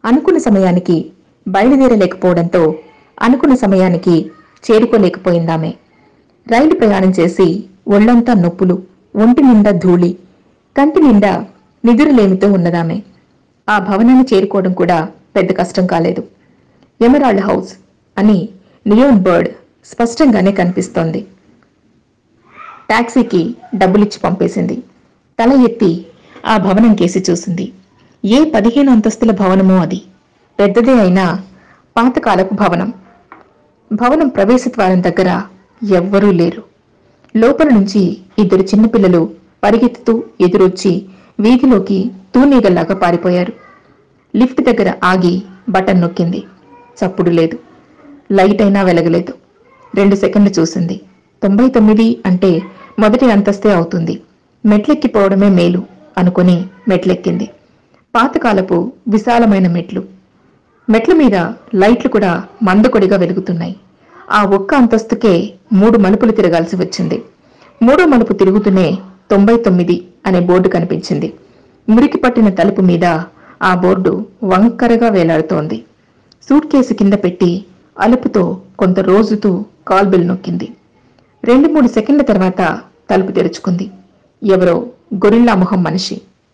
అనుకున్న సమయానికి బయలుదేరలేకపోవడంతో అనుకున్న సమయానికి చేరుకోలేకపోయిందామె రైలు ప్రయాణం చేసి ఒళ్లంతా నొప్పులు ఒంటి నిండా ధూళి కంటి నిండా నిదురులేమితో ఉన్నదామె ఆ భవనాన్ని చేరుకోవడం కూడా పెద్ద కష్టం కాలేదు ఎమరాల్డ్ హౌస్ అని నియోన్ బర్డ్ స్పష్టంగానే కనిపిస్తోంది టాక్సీకి డబ్బులిచ్చి పంపేసింది తల ఎత్తి ఆ భవనం కేసి చూసింది ఏ పదిహేను అంతస్తుల భవనమో అది పెద్దదే అయినా పాతకాలపు భవనం భవనం ప్రవేశ ద్వారం దగ్గర ఎవ్వరూ లేరు లోపల నుంచి ఇద్దరు చిన్నపిల్లలు పరిగెత్తుతూ ఎదురొచ్చి వీధిలోకి తూనీగల్లాగా పారిపోయారు లిఫ్ట్ దగ్గర ఆగి బటన్ నొక్కింది చప్పుడు లేదు లైట్ అయినా వెలగలేదు రెండు సెకండ్లు చూసింది తొంభై తొమ్మిది అంటే మొదటి అంతస్తే అవుతుంది మెట్లెక్కిపోవడమే మేలు అనుకుని మెట్లెక్కింది పాతకాలపు విశాలమైన మెట్లు మెట్ల మీద లైట్లు కూడా మందకొడిగా వెలుగుతున్నాయి ఆ ఒక్క అంతస్తుకే మూడు మలుపులు తిరగాల్సి వచ్చింది మూడో మలుపు తిరుగుతూనే తొంభై తొమ్మిది అనే బోర్డు కనిపించింది మురికి పట్టిన తలుపు మీద ఆ బోర్డు వంకరగా వేలాడుతోంది సూట్ కేసు కింద పెట్టి అలుపుతో కొంత రోజుతూ కాల్ బెల్ నొక్కింది రెండు మూడు సెకండ్ల తర్వాత తలుపు తెరుచుకుంది ఎవరో గొరిల్లా మొహం మనిషి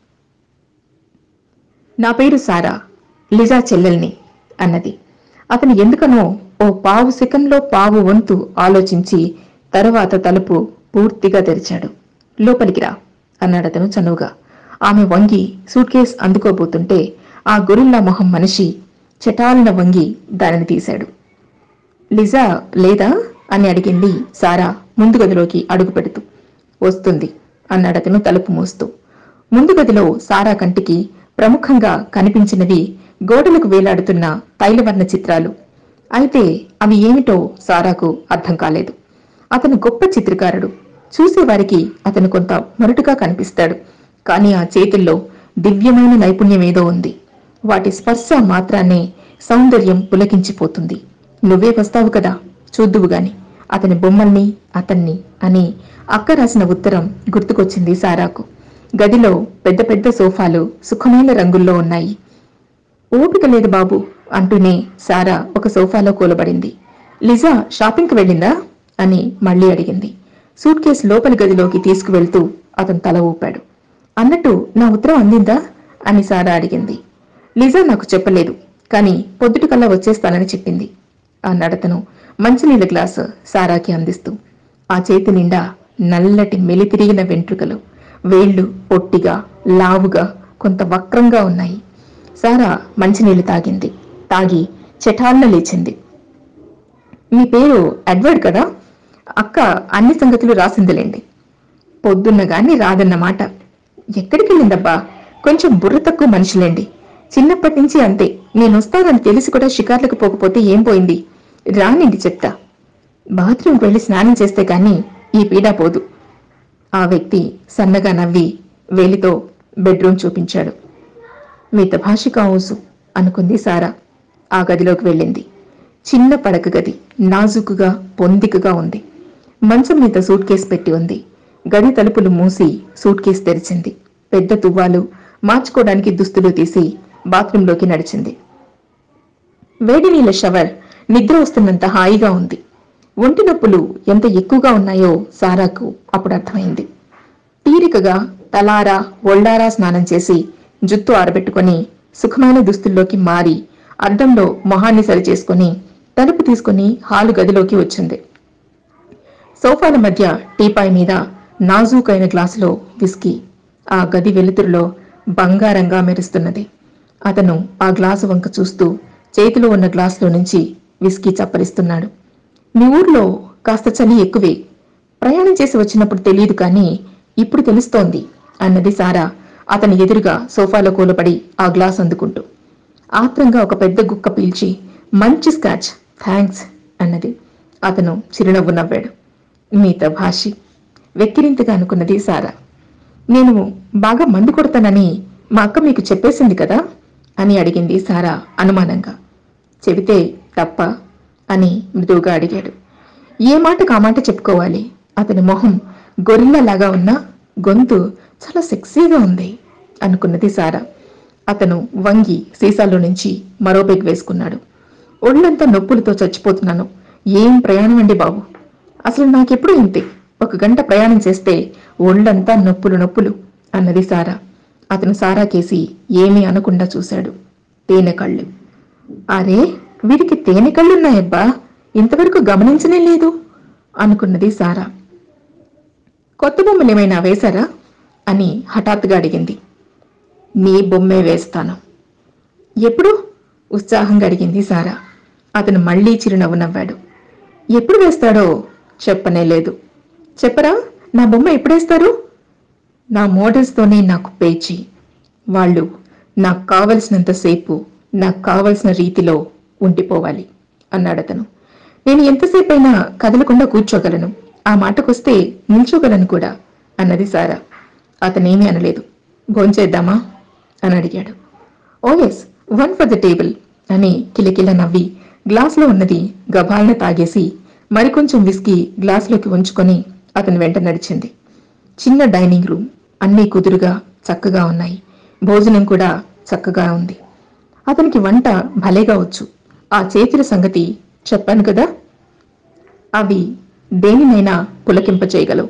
నా పేరు సారా లిజా చెల్లెల్ని అన్నది అతను ఎందుకనో ఓ పావు సెకండ్లో పావు వంతు ఆలోచించి తరువాత తలుపు పూర్తిగా తెరిచాడు లోపలికి రా అన్నాడు అతను చనువుగా ఆమె వంగి సూట్ కేస్ అందుకోబోతుంటే ఆ గొరిల్లా మొహం మనిషి చటాలిన వంగి దానిని తీశాడు లిజా లేదా అని అడిగింది సారా ముందు గదిలోకి అడుగు పెడుతూ వస్తుంది అన్నాడతను తలుపు మూస్తూ ముందు గదిలో సారా కంటికి ప్రముఖంగా కనిపించినవి గోడలకు వేలాడుతున్న తైలవర్ణ చిత్రాలు అయితే అవి ఏమిటో సారాకు అర్థం కాలేదు అతను గొప్ప చిత్రకారుడు చూసేవారికి అతను కొంత మొరటుగా కనిపిస్తాడు కానీ ఆ చేతుల్లో దివ్యమైన నైపుణ్యం ఏదో ఉంది వాటి స్పర్శ మాత్రాన్నే సౌందర్యం పులకించిపోతుంది నువ్వే వస్తావు కదా చూద్దువు గాని అతని బొమ్మల్ని అతన్ని అని అక్క రాసిన ఉత్తరం గుర్తుకొచ్చింది సారాకు గదిలో పెద్ద పెద్ద సోఫాలు సుఖమైన రంగుల్లో ఉన్నాయి ఓపిక లేదు బాబు అంటూనే సారా ఒక సోఫాలో కూలబడింది లిజా షాపింగ్కి వెళ్ళిందా అని మళ్ళీ అడిగింది సూట్ కేసు లోపలి గదిలోకి తీసుకువెళ్తూ అతను తల ఊపాడు అన్నట్టు నా ఉత్తరం అందిందా అని సారా అడిగింది లిజా నాకు చెప్పలేదు కానీ పొద్దుటికల్లా వచ్చేస్తానని చెప్పింది అన్నాడతను మంచినీళ్ళ గ్లాసు సారాకి అందిస్తూ ఆ చేతి నిండా నల్లటి మెలితిరిగిన వెంట్రుకలు వేళ్లు పొట్టిగా లావుగా కొంత వక్రంగా ఉన్నాయి సారా మంచినీళ్లు తాగింది తాగి చెటాన్న లేచింది మీ పేరు ఎడ్వర్డ్ కదా అక్క అన్ని సంగతులు రాసిందిలేండి పొద్దున్న గాని రాదన్నమాట ఎక్కడికి వెళ్ళిందబ్బా కొంచెం బుర్ర తక్కువ మనుషులేండి చిన్నప్పటి నుంచి అంతే నేను వస్తానని తెలిసి కూడా షికార్లకు పోకపోతే ఏం పోయింది రానిండి చెప్తా బాత్రూంకి వెళ్ళి స్నానం చేస్తే గాని ఈ పీడ పోదు ఆ వ్యక్తి సన్నగా నవ్వి వేలితో బెడ్రూమ్ చూపించాడు మిత భాషిక హౌసు అనుకుంది సారా ఆ గదిలోకి వెళ్ళింది చిన్న పడక గది నాజుకుగా పొందికగా ఉంది మంచం మీద సూట్ కేసు పెట్టి ఉంది గది తలుపులు మూసి సూట్ కేసు తెరిచింది పెద్ద తువ్వాలు మార్చుకోవడానికి దుస్తులు తీసి బాత్రూంలోకి నడిచింది వేడి నీళ్ళ షవర్ నిద్ర వస్తున్నంత హాయిగా ఉంది ఒంటి నొప్పులు ఎంత ఎక్కువగా ఉన్నాయో సారాకు అప్పుడు అర్థమైంది తీరికగా తలారా ఒళ్ళారా స్నానం చేసి జుత్తు ఆరబెట్టుకొని సుఖమైన దుస్తుల్లోకి మారి అద్దంలో మొహాన్ని సరిచేసుకొని తలుపు తీసుకుని హాలు గదిలోకి వచ్చింది సోఫాల మధ్య టీపాయ్ మీద నాజూకైన గ్లాసులో విస్కీ ఆ గది వెలుతురులో బంగారంగా మెరుస్తున్నది అతను ఆ గ్లాసు వంక చూస్తూ చేతిలో ఉన్న గ్లాసులో నుంచి విస్కీ చప్పరిస్తున్నాడు మీ ఊర్లో కాస్త చలి ఎక్కువే ప్రయాణం చేసి వచ్చినప్పుడు తెలియదు కానీ ఇప్పుడు తెలుస్తోంది అన్నది సారా అతని ఎదురుగా సోఫాలో కూలబడి ఆ గ్లాస్ అందుకుంటూ ఆత్రంగా ఒక పెద్ద గుక్క పీల్చి మంచి స్కాచ్ థ్యాంక్స్ అన్నది అతను చిరునవ్వు నవ్వాడు మీత భాషి వెక్కిరింతగా అనుకున్నది సారా నేను బాగా మందు కొడతానని మా అక్క మీకు చెప్పేసింది కదా అని అడిగింది సారా అనుమానంగా చెబితే తప్ప అని మృదువుగా అడిగాడు ఏ మాటకు ఆ మాట చెప్పుకోవాలి అతని మొహం గొరిల్లాలాగా ఉన్నా గొంతు చాలా సెక్సీగా ఉంది అనుకున్నది సారా అతను వంగి సీసాలో నుంచి మరో పెగ్ వేసుకున్నాడు ఒళ్ళంతా నొప్పులతో చచ్చిపోతున్నాను ఏం ప్రయాణం అండి బాబు అసలు నాకెప్పుడు ఇంతే ఒక గంట ప్రయాణం చేస్తే ఒళ్ళంతా నొప్పులు నొప్పులు అన్నది సారా అతను సారా కేసి ఏమీ అనకుండా చూశాడు తేనె కళ్ళు అరే వీరికి తేనె కళ్ళున్నాయబ్బా ఇంతవరకు గమనించనే లేదు అనుకున్నది సారా కొత్త బొమ్మలు ఏమైనా వేశారా అని హఠాత్తుగా అడిగింది నీ బొమ్మే వేస్తాను ఎప్పుడు ఉత్సాహంగా అడిగింది సారా అతను మళ్ళీ చిరునవ్వు నవ్వాడు ఎప్పుడు వేస్తాడో చెప్పనే లేదు చెప్పరా నా బొమ్మ ఎప్పుడేస్తారు నా మోడల్స్తోనే నాకు పేచి వాళ్ళు నాకు కావలసినంతసేపు నాకు కావలసిన రీతిలో ఉండిపోవాలి అన్నాడతను నేను ఎంతసేపైనా కదలకుండా కూర్చోగలను ఆ మాటకొస్తే నిల్చోగలను కూడా అన్నది సారా అతనేమీ అనలేదు భోంచేద్దామా అని అడిగాడు oh yes one for the table అని కిలకిల నవ్వి గ్లాసులో ఉన్నది గభాలన తాగేసి మరికొంచెం విస్కీ గ్లాసులోకి ఉంచుకొని అతని వెంట నడిచింది చిన్న డైనింగ్ రూమ్ అన్నీ కుదురుగా చక్కగా ఉన్నాయి భోజనం కూడా చక్కగా ఉంది అతనికి వంట భలేగా వచ్చు ఆ చేతుల సంగతి చెప్పాను కదా అవి దేనినైనా పులకింప చేయగలవు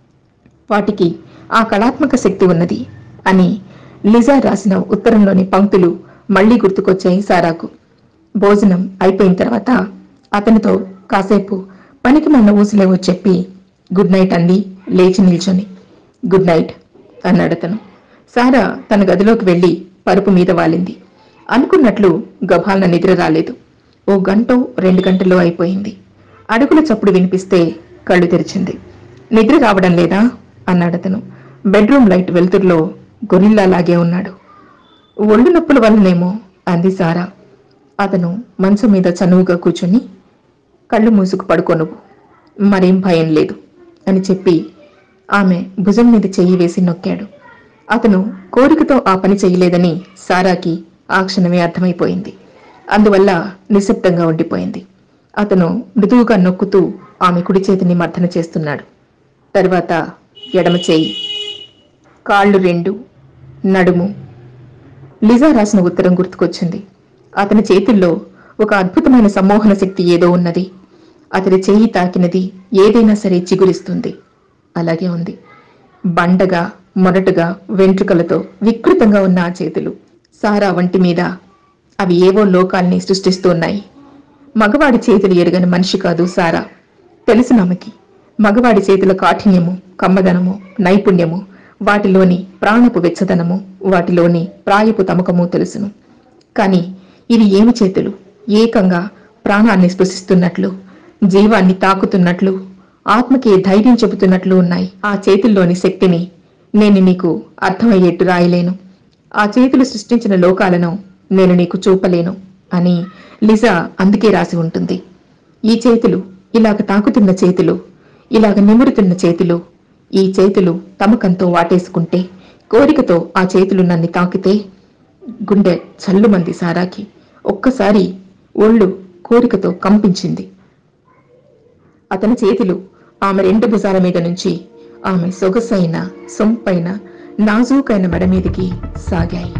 వాటికి ఆ కళాత్మక శక్తి ఉన్నది అని లిజా రాసిన ఉత్తరంలోని పంక్తులు మళ్లీ గుర్తుకొచ్చాయి సారాకు భోజనం అయిపోయిన తర్వాత అతనితో కాసేపు పనికి మన ఊసులేవో చెప్పి గుడ్ నైట్ అంది లేచి నిల్చొని గుడ్ నైట్ అన్నాడు అతను సారా తన గదిలోకి వెళ్లి పరుపు మీద వాలింది అనుకున్నట్లు గభాలన నిద్ర రాలేదు ఓ గంటో రెండు గంటలో అయిపోయింది అడుగుల చప్పుడు వినిపిస్తే కళ్ళు తెరిచింది నిద్ర రావడం లేదా అన్నాడతను బెడ్రూమ్ లైట్ వెలుతురులో గొరిల్లాలాగే ఉన్నాడు ఒళ్ళు నొప్పుల వల్లనేమో అంది సారా అతను మంచం మీద చనువుగా కూర్చుని కళ్ళు మూసుకు పడుకో నువ్వు మరేం భయం లేదు అని చెప్పి ఆమె భుజం మీద చెయ్యి వేసి నొక్కాడు అతను కోరికతో ఆ పని చేయలేదని సారాకి ఆ క్షణమే అర్థమైపోయింది అందువల్ల నిశ్శబ్దంగా ఉండిపోయింది అతను మృదువుగా నొక్కుతూ ఆమె కుడి చేతిని మర్దన చేస్తున్నాడు తర్వాత ఎడమ చేయి కాళ్ళు రెండు నడుము లిజా రాసిన ఉత్తరం గుర్తుకొచ్చింది అతని చేతుల్లో ఒక అద్భుతమైన సమ్మోహన శక్తి ఏదో ఉన్నది అతని చేయి తాకినది ఏదైనా సరే చిగురిస్తుంది అలాగే ఉంది బండగా మొరటుగా వెంట్రుకలతో వికృతంగా ఉన్న ఆ చేతులు సారా వంటి మీద అవి ఏవో లోకాల్ని సృష్టిస్తున్నాయి మగవాడి చేతులు ఎరుగని మనిషి కాదు సారా తెలుసు నమ్మకి మగవాడి చేతుల కాఠిన్యము కమ్మదనము నైపుణ్యము వాటిలోని ప్రాణపు వెచ్చదనము వాటిలోని ప్రాయపు తమకము తెలుసును కాని ఇవి ఏమి చేతులు ఏకంగా ప్రాణాన్ని స్పృశిస్తున్నట్లు జీవాన్ని తాకుతున్నట్లు ఆత్మకి ధైర్యం చెబుతున్నట్లు ఉన్నాయి ఆ చేతుల్లోని శక్తిని నేను నీకు అర్థమయ్యేట్టు రాయలేను ఆ చేతులు సృష్టించిన లోకాలను నేను నీకు చూపలేను అని లిజా అందుకే రాసి ఉంటుంది ఈ చేతులు ఇలాగ తాకుతున్న చేతులు ఇలాగ నిమురుతున్న చేతులు ఈ చేతులు తమకంతో వాటేసుకుంటే కోరికతో ఆ చేతులు నన్ను తాకితే గుండె చల్లుమంది సారాకి ఒక్కసారి ఒళ్ళు కోరికతో కంపించింది అతని చేతులు ఆమె రెండు భుజాల మీద నుంచి ఆమె సొగసైన సొంపైన నాజూకైన మెడ మీదికి సాగాయి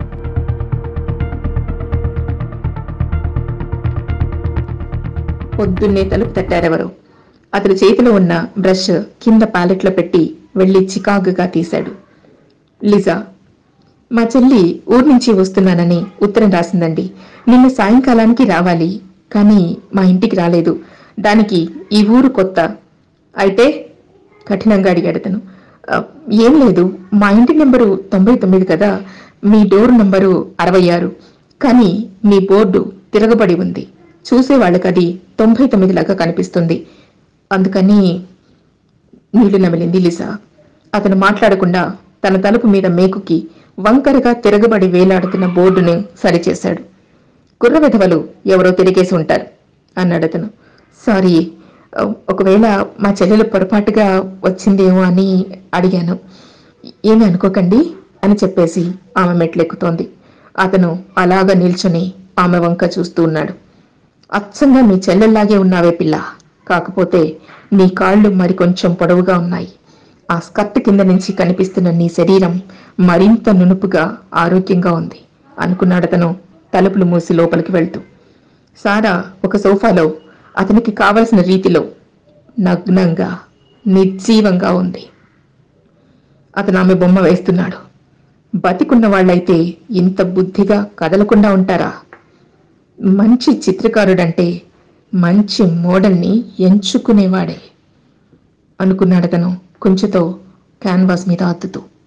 పొద్దున్నే తలుపు తట్టారెవరు అతని చేతిలో ఉన్న బ్రష్ కింద ప్యాలెట్లో పెట్టి వెళ్లి చికాకుగా తీశాడు లిజా మా చెల్లి ఊరు నుంచి వస్తున్నానని ఉత్తరం రాసిందండి నిన్న సాయంకాలానికి రావాలి కానీ మా ఇంటికి రాలేదు దానికి ఈ ఊరు కొత్త అయితే కఠినంగా అడిగాడు అతను "ఆ, ఏం లేదు మా ఇంటి నెంబరు తొంభై తొమ్మిది కదా మీ డోర్ నంబరు అరవై ఆరు కానీ మీ బోర్డు తిరగబడి ఉంది చూసే వాళ్ళకి అది తొంభై తొమ్మిది లాగా కనిపిస్తుంది అందుకని నీళ్లు నమిలింది లిసా అతను మాట్లాడకుండా తన తలుపు మీద మేకుకి వంకరగా తిరగబడి వేలాడుతున్న బోర్డుని సరిచేశాడు కుర్ర విధవలు ఎవరో తిరిగేసి ఉంటారు అన్నాడు అతను సారీ ఆ, ఒకవేళ మా చెల్లెలు పొరపాటుగా వచ్చిందేమో అని అడిగాను ఏమీ అనుకోకండి అని చెప్పేసి ఆమె మెట్లెక్కుతోంది అతను అలాగా నిల్చుని ఆమె వంక చూస్తూ ఉన్నాడు అచ్చంగా మీ చెల్లెల్లాగే ఉన్నావే పిల్ల కాకపోతే నీ కాళ్ళు మరి కొంచెం పొడవుగా ఉన్నాయి ఆ స్కర్ట్ కింద నుంచి కనిపిస్తున్న నీ శరీరం మరింత నునుపుగా ఆరోగ్యంగా ఉంది అనుకున్నాడతను తలుపులు మూసి లోపలికి వెళ్తూ సారా ఒక సోఫాలో అతనికి కావలసిన రీతిలో నగ్నంగా నిర్జీవంగా ఉంది అతను ఆమె బొమ్మ వేస్తున్నాడు బతికున్న వాళ్ళైతే ఇంత బుద్ధిగా కదలకుండా ఉంటారా మంచి చిత్రకారుడంటే మంచి మోడల్ని ఎంచుకునేవాడే అనుకున్నాడతను కొంచెతో క్యాన్వాస్ మీద అద్దుతూ